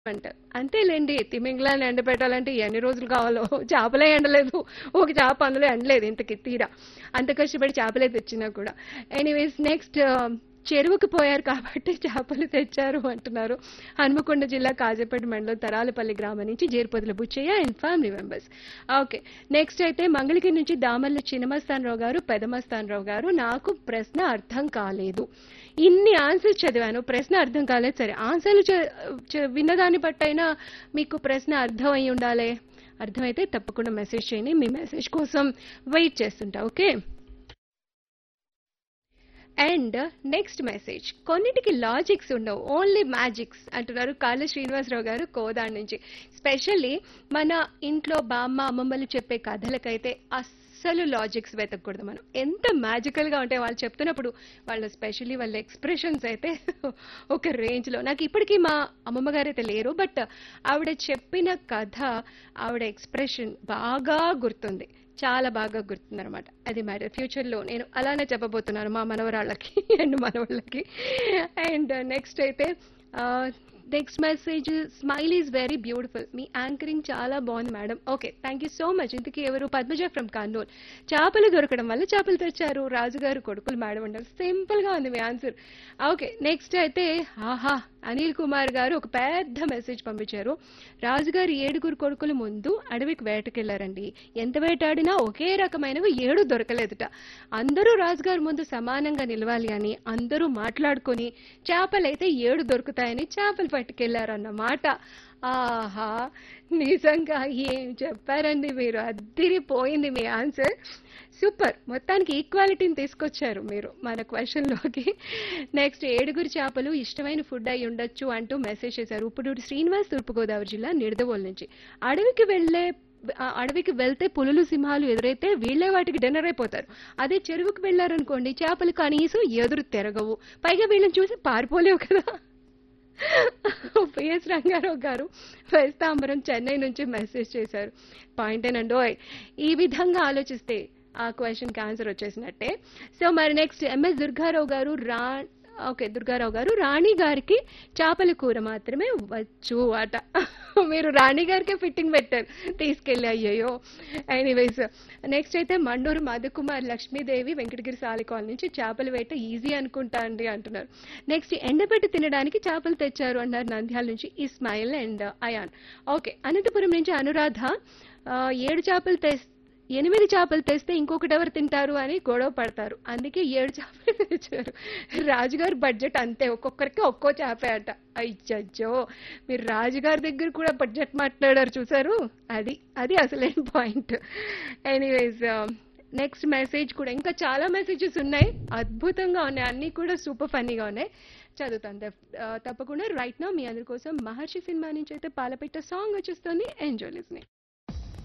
అంటారు అంతేలేండి తిమింగలాన్ని ఎండబెట్టాలంటే ఎన్ని రోజులు కావాలో చేపలే ఎండలేదు ఒక చేప అందులో ఎండలేదు ఇంతకి తీరా అంత కష్టపడి చేపలే తెచ్చినా కూడా ఎనీవేస్ నెక్స్ట్ చెరువుకు పోయారు కాబట్టి చేపలు తెచ్చారు అంటున్నారు హనుమకొండ జిల్లా కాజపేట మండలం తరాలపల్లి గ్రామం నుంచి Jerupatula Buchaiah and family members okay next అయితే మంగళగిరి నుంచి దామర్ల చిన్నమస్తానరావు గారు పెదమస్తానరావు గారు నాకు ప్రశ్న అర్థం కాలేదు ఇన్ని ఆన్సర్స్ చదివాను ప్రశ్న అర్థం కాలేదు సరే ఆన్సర్లు చ- చ- విన్నదాన్ని బట్టైనా మీకు ప్రశ్న అర్థం అయి ఉండాలి అర్థమైతే తప్పకుండా మెసేజ్ చేయండి మీ మెసేజ్ కోసం వెయిట్ చేస్తుంటా ఓకే అండ్ నెక్స్ట్ మెసేజ్ కొన్నిటికి లాజిక్స్ ఉండవు ఓన్లీ మ్యాజిక్స్ అంటున్నారు కాళ్ళ శ్రీనివాసరావు గారు కోదాడ్ నుంచి స్పెషల్లీ మన ఇంట్లో బామ్మ అమ్మమ్మలు చెప్పే కథలకైతే అస్సలు లాజిక్స్ వెతకూడదు మనం ఎంత మ్యాజికల్ గా ఉంటాయి వాళ్ళు చెప్తున్నప్పుడు వాళ్ళ స్పెషల్లీ వాళ్ళ ఎక్స్ప్రెషన్స్ అయితే ఒక రేంజ్ లో నాకు ఇప్పటికీ మా అమ్మమ్మ గారు అయితే లేరు బట్ ఆవిడ చెప్పిన కథ ఆవిడ ఎక్స్ప్రెషన్ బాగా గుర్తుంది చాలా బాగా గుర్తుందనమాట అది మ్యాటర్ ఫ్యూచర్లో నేను అలానే చెప్పబోతున్నాను మా మనవరాళ్ళకి అండ్ మనవాళ్ళకి అండ్ నెక్స్ట్ అయితే next message smile is very beautiful మీ యాంకరింగ్ చాలా బాగుంది madam okay thank you so much ఇంతకీ ఎవరు పద్మజ ఫ్రమ్ కర్నూల్ చేపలు దొరకడం వల్ల చేపలు తెచ్చారు రాజుగారు కొడుకులు మేడం అంటారు సింపుల్ గా ఉంది మీ ఆన్సర్ ఓకే నెక్స్ట్ అయితే ఆహా అనిల్ కుమార్ గారు ఒక పెద్ద మెసేజ్ పంపించారు రాజుగారు ఏడుగురు కొడుకుల ముందు అడవికి వేటకెళ్లారండి ఎంత వేటాడినా ఒకే రకమైనవి ఏడు దొరకలేదుట అందరూ రాజుగారి ముందు సమానంగా నిలవాలి అని అందరూ మాట్లాడుకొని చేపలైతే ఏడు దొరుకుతాయని చేపలు పట్టుకెళ్లారన్నమాట ఆహా నిజంగా ఏం చెప్పారండి మీరు అద్దిరిపోయింది మీ ఆన్సర్ సూపర్ మొత్తానికి ఈక్వాలిటీని తీసుకొచ్చారు మీరు మన క్వశ్చన్లోకి నెక్స్ట్ ఏడుగురు చేపలు ఇష్టమైన ఫుడ్ అయి ఉండొచ్చు అంటూ మెసేజ్ చేశారు ఇప్పుడు శ్రీనివాస్ తూర్పుగోదావరి జిల్లా నిడదవోలు నుంచి అడవికి వెళ్ళే ఆ అడవికి వెళ్తే పులులు సింహాలు ఎదురైతే వీళ్ళే వాటికి డిన్నర్ అయిపోతారు అదే చెరువుకు వెళ్ళారనుకోండి చేపలు కనీసం ఎదురు తిరగవు పైగా వీళ్ళని చూసి పారిపోలేవు కదా పిఎస్ రంగారావు గారు వేస్తాంబరం చెన్నై నుంచి మెసేజ్ చేశారు పాయింట్ ఏనండి ఓయ్ ఈ విధంగా ఆలోచిస్తే ఆ క్వశ్చన్కి ఆన్సర్ వచ్చేసినట్టే సో మరి నెక్స్ట్ ఎంఎస్ దుర్గారావు గారు రా ఓకే దుర్గారావు గారు రాణి గారికి చేపల కూర మాత్రమే వచ్చు అట మీరు రాణి గారికే ఫిట్టింగ్ పెట్టారు తీసుకెళ్ళి అయ్యయ్యో ఎనీవేస్ నెక్స్ట్ అయితే మండూరు మధుకుమార్ లక్ష్మీదేవి వెంకటగిరి సాలి కాలనీ నుంచి చేపలు వేట ఈజీ అనుకుంటా అండి అంటున్నారు నెక్స్ట్ ఎండబెట్టి తినడానికి చేపలు తెచ్చారు అన్నారు నంద్యాల నుంచి ఇస్మాయిల్ అండ్ అయాన్ ఓకే అనంతపురం నుంచి అనురాధ ఆ, ఏడు చేపలు తెస్ ఎనిమిది చేపలు తెస్తే ఇంకొకటి ఎవరు తింటారు అని గొడవ పడతారు అందుకే ఏడు చేపలు తెచ్చారు రాజుగారి బడ్జెట్ అంతే ఒక్కొక్కరికి ఒక్కో చేపే అట అయ్యో మీరు రాజుగారి దగ్గర కూడా బడ్జెట్ మాట్లాడారు చూసారు అది అది అసలైన పాయింట్ ఎనీవేస్ నెక్స్ట్ మెసేజ్ కూడా ఇంకా చాలా మెసేజెస్ ఉన్నాయి అద్భుతంగా ఉన్నాయి అన్నీ కూడా సూపర్ ఫన్నీగా ఉన్నాయి చదువుతాను దెఫ్- ఆ, తప్పకుండా రైట్ నా మీ అందరి కోసం మహర్షి సినిమా నుంచి అయితే పాలపెట్ట సాంగ్ వచ్చేస్తుంది ఎంజాయ్ లిస్నింగ్